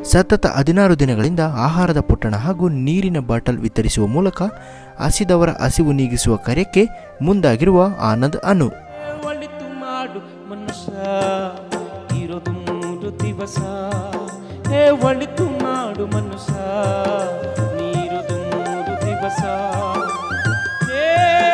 ಸತತ ಹದಿನಾರು ದಿನಗಳಿಂದ ಆಹಾರದ ಪೊಟ್ಟಣ ಹಾಗೂ ನೀರಿನ ಬಾಟಲ್ ವಿತರಿಸುವ ಮೂಲಕ ಹಸಿದವರ ಹಸಿವು ನೀಗಿಸುವ ಕಾರ್ಯಕ್ಕೆ ಮುಂದಾಗಿರುವ ಆನಂದ್ ಅನು ಒಳಿತು ಮಾಡು ಮನುಷ್ಯ ಇರೋದು ಮೂರು ದಿವಸ ಹೇ ಒಳಿತು ಮಾಡು ಮನುಷ್ಯ ನೀರೋದು ಮೂರು ದಿವಸ ಹೇ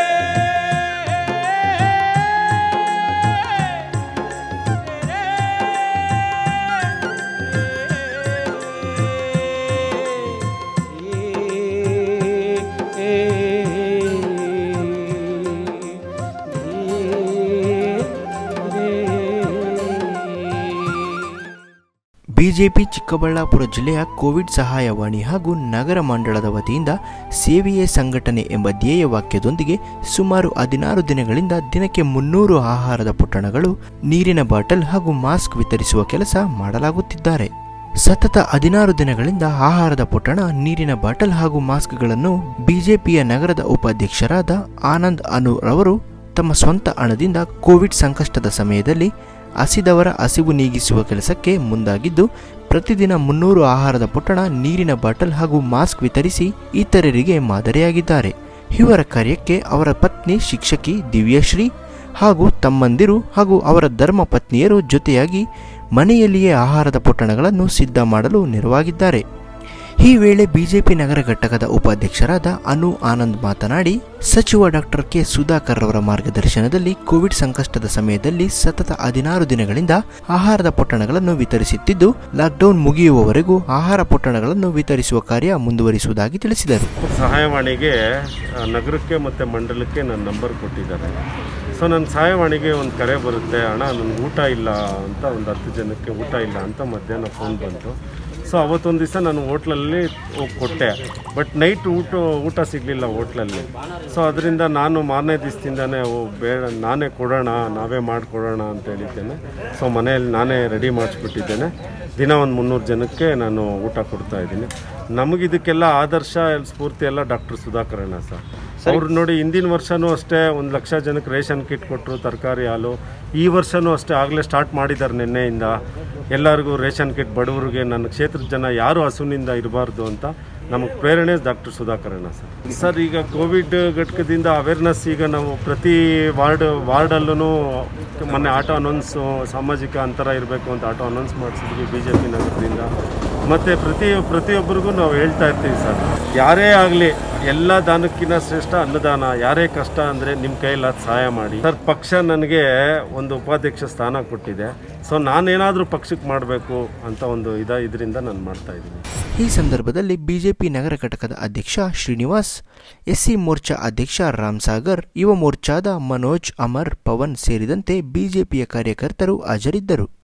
ಬಿಜೆಪಿ ಚಿಕ್ಕಬಳ್ಳಾಪುರ ಜಿಲ್ಲೆಯ ಕೋವಿಡ್ ಸಹಾಯವಾಣಿ ಹಾಗೂ ನಗರ ಮಂಡಳದ ವತಿಯಿಂದ ಸೇವೆಯೇ ಸಂಘಟನೆ ಎಂಬ ಧ್ಯೇಯ ವಾಕ್ಯದೊಂದಿಗೆ ಸುಮಾರು ಹದಿನಾರು ದಿನಗಳಿಂದ ದಿನಕ್ಕೆ ಮುನ್ನೂರು ಆಹಾರದ ಪೊಟ್ಟಣಗಳು ನೀರಿನ ಬಾಟಲ್ ಹಾಗೂ ಮಾಸ್ಕ್ ವಿತರಿಸುವ ಕೆಲಸ ಮಾಡಲಾಗುತ್ತಿದ್ದಾರೆ ಸತತ ಹದಿನಾರು ದಿನಗಳಿಂದ ಆಹಾರದ ಪೊಟ್ಟಣ ನೀರಿನ ಬಾಟಲ್ ಹಾಗೂ ಮಾಸ್ಕ್ಗಳನ್ನು ಬಿಜೆಪಿಯ ನಗರದ ಉಪಾಧ್ಯಕ್ಷರಾದ ಆನಂದ್ ಅನು ರವರು ತಮ್ಮ ಸ್ವಂತ ಹಣದಿಂದ ಕೋವಿಡ್ ಸಂಕಷ್ಟದ ಸಮಯದಲ್ಲಿ ಹಸಿದವರ ಹಸಿವು ನೀಗಿಸುವ ಕೆಲಸಕ್ಕೆ ಮುಂದಾಗಿದ್ದು ಪ್ರತಿದಿನ ಮುನ್ನೂರು ಆಹಾರದ ಪೊಟ್ಟಣ ನೀರಿನ ಬಾಟಲ್ ಹಾಗೂ ಮಾಸ್ಕ್ ವಿತರಿಸಿ ಇತರರಿಗೆ ಮಾದರಿಯಾಗಿದ್ದಾರೆ ಇವರ ಕಾರ್ಯಕ್ಕೆ ಅವರ ಪತ್ನಿ ಶಿಕ್ಷಕಿ ದಿವ್ಯಶ್ರೀ ಹಾಗೂ ತಮ್ಮಂದಿರು ಹಾಗೂ ಅವರ ಧರ್ಮ ಪತ್ನಿಯರು ಜೊತೆಯಾಗಿ ಮನೆಯಲ್ಲಿಯೇ ಆಹಾರದ ಪೊಟ್ಟಣಗಳನ್ನು ಸಿದ್ಧ ಮಾಡಲು ನೆರವಾಗಿದ್ದಾರೆ ಈ ವೇಳೆ ಬಿಜೆಪಿ ನಗರ ಘಟಕದ ಉಪಾಧ್ಯಕ್ಷರಾದ ಅನು ಆನಂದ್ ಮಾತನಾಡಿ ಸಚಿವ ಡಾಕ್ಟರ್ ಕೆ ಸುಧಾಕರ್ ಅವರ ಮಾರ್ಗದರ್ಶನದಲ್ಲಿ ಕೋವಿಡ್ ಸಂಕಷ್ಟದ ಸಮಯದಲ್ಲಿ ಸತತ ಹದಿನಾರು ದಿನಗಳಿಂದ ಆಹಾರದ ಪೊಟ್ಟಣಗಳನ್ನು ವಿತರಿಸುತ್ತಿದ್ದು ಲಾಕ್ಡೌನ್ ಮುಗಿಯುವವರೆಗೂ ಆಹಾರ ಪೊಟ್ಟಣಗಳನ್ನು ವಿತರಿಸುವ ಕಾರ್ಯ ಮುಂದುವರಿಸುವುದಾಗಿ ತಿಳಿಸಿದರು ಸಹಾಯವಾಣಿಗೆ ಆ, ನಗರಕ್ಕೆ ಮತ್ತು ಮಂಡಲಕ್ಕೆ ನನ್ನ ನಂಬರ್ ಕೊಟ್ಟಿದ್ದಾರೆ ಸೊ ನನ್ನ ಸಹಾಯವಾಣಿಗೆ ಒಂದು ಕರೆ ಬರುತ್ತೆ ಅಣ್ಣ ನನಗೆ ಊಟ ಇಲ್ಲ ಅಂತ ಒಂದು ಹತ್ತು ಜನಕ್ಕೆ ಊಟ ಇಲ್ಲ ಅಂತ ಮಧ್ಯಾಹ್ನ ಫೋನ್ ಬಂತು ಸೊ ಅವತ್ತೊಂದು ದಿವಸ ನಾನು ಹೋಟ್ಲಲ್ಲಿ ಹೋಗಿ ಕೊಟ್ಟೆ ಬಟ್ ನೈಟ್ ಊಟ ಊಟ ಸಿಗಲಿಲ್ಲ ಹೋಟ್ಲಲ್ಲಿ ಸೊ ಅದರಿಂದ ನಾನು ಮಾರನೇ ದಿವಸದಿಂದನೇ ಓ ಬೇಡ ನಾನೇ ಕೊಡೋಣ ನಾವೇ ಮಾಡಿಕೊಡೋಣ ಅಂತ ಹೇಳಿದ್ದೇನೆ ಸೊ ಮನೆಯಲ್ಲಿ ನಾನೇ ರೆಡಿ ಮಾಡಿಸ್ಬಿಟ್ಟಿದ್ದೇನೆ ದಿನ ಒಂದು ಮುನ್ನೂರು ಜನಕ್ಕೆ ನಾನು ಊಟ ಕೊಡ್ತಾ ಇದ್ದೀನಿ ನಮಗಿದಕ್ಕೆಲ್ಲ ಆದರ್ಶ ಸ್ಫೂರ್ತಿ ಎಲ್ಲ ಡಾಕ್ಟರ್ ಸುಧಾಕರಣ್ಣ ಸರ್ ಅವ್ರು ನೋಡಿ ಹಿಂದಿನ ವರ್ಷನೂ ಅಷ್ಟೇ ಒಂದು ಲಕ್ಷ ಜನಕ್ಕೆ ರೇಷನ್ ಕಿಟ್ ಕೊಟ್ಟರು ತರಕಾರಿ ಹಾಲು ಈ ವರ್ಷನೂ ಅಷ್ಟೇ ಆಗಲೇ ಸ್ಟಾರ್ಟ್ ಮಾಡಿದ್ದಾರೆ ನಿನ್ನೆಯಿಂದ ಎಲ್ಲರಿಗೂ ರೇಷನ್ ಕಿಟ್ ಬಡವರಿಗೆ ನನ್ನ ಕ್ಷೇತ್ರದ ಜನ ಯಾರು ಹಸುವಿನಿಂದ ಇರಬಾರ್ದು ಅಂತ ನಮಗೆ ಪ್ರೇರಣೆ ಡಾಕ್ಟರ್ ಸುಧಾಕರಣ್ಣ ಸರ್ ಸರ್ ಈಗ ಕೋವಿಡ್ ಘಟಕದಿಂದ ಅವೇರ್ನೆಸ್ ಈಗ ನಾವು ಪ್ರತಿ ವಾರ್ಡ್ ವಾರ್ಡಲ್ಲೂ ಮೊನ್ನೆ ಆಟೋ ಅನೌನ್ಸು ಸಾಮಾಜಿಕ ಅಂತರ ಇರಬೇಕು ಅಂತ ಆಟೋ ಅನೌನ್ಸ್ ಮಾಡಿಸಿದ್ವಿ ಬಿ ಜೆ ಪಿ ನಗರದಿಂದ ಮತ್ತು ಪ್ರತಿ ಪ್ರತಿಯೊಬ್ಬರಿಗೂ ನಾವು ಹೇಳ್ತಾ ಇರ್ತೀವಿ ಸರ್ ಯಾರೇ ಆಗಲಿ ಎಲ್ಲ ದಾನಕ್ಕಿಂತ ಶ್ರೇಷ್ಠ ಅನ್ನದಾನ ಯಾರೇ ಕಷ್ಟ ಅಂದರೆ ನಿಮ್ಮ ಕೈಯಲ್ಲಿ ಸಹಾಯ ಮಾಡಿ ಸರ್ ಪಕ್ಷ ನನಗೆ ಒಂದು ಉಪಾಧ್ಯಕ್ಷ ಸ್ಥಾನ ಕೊಟ್ಟಿದೆ ಸೊ ನಾನೇನಾದರೂ ಪಕ್ಷಕ್ಕೆ ಮಾಡಬೇಕು ಅಂತ ಒಂದು ಇದ ಇದರಿಂದ ನಾನು ಮಾಡ್ತಾ ಇದ್ದೀನಿ ಈ ಸಂದರ್ಭದಲ್ಲಿ ಬಿಜೆಪಿ ನಗರ ಘಟಕದ ಅಧ್ಯಕ್ಷ ಶ್ರೀನಿವಾಸ್ ಎಸ್ಸಿ ಮೋರ್ಚಾ ಅಧ್ಯಕ್ಷ ರಾಮ್ ಸಾಗರ್ ಯುವ ಮೋರ್ಚಾದ ಮನೋಜ್ ಅಮರ್ ಪವನ್ ಸೇರಿದಂತೆ ಬಿಜೆಪಿಯ ಕಾರ್ಯಕರ್ತರು ಹಾಜರಿದ್ದರು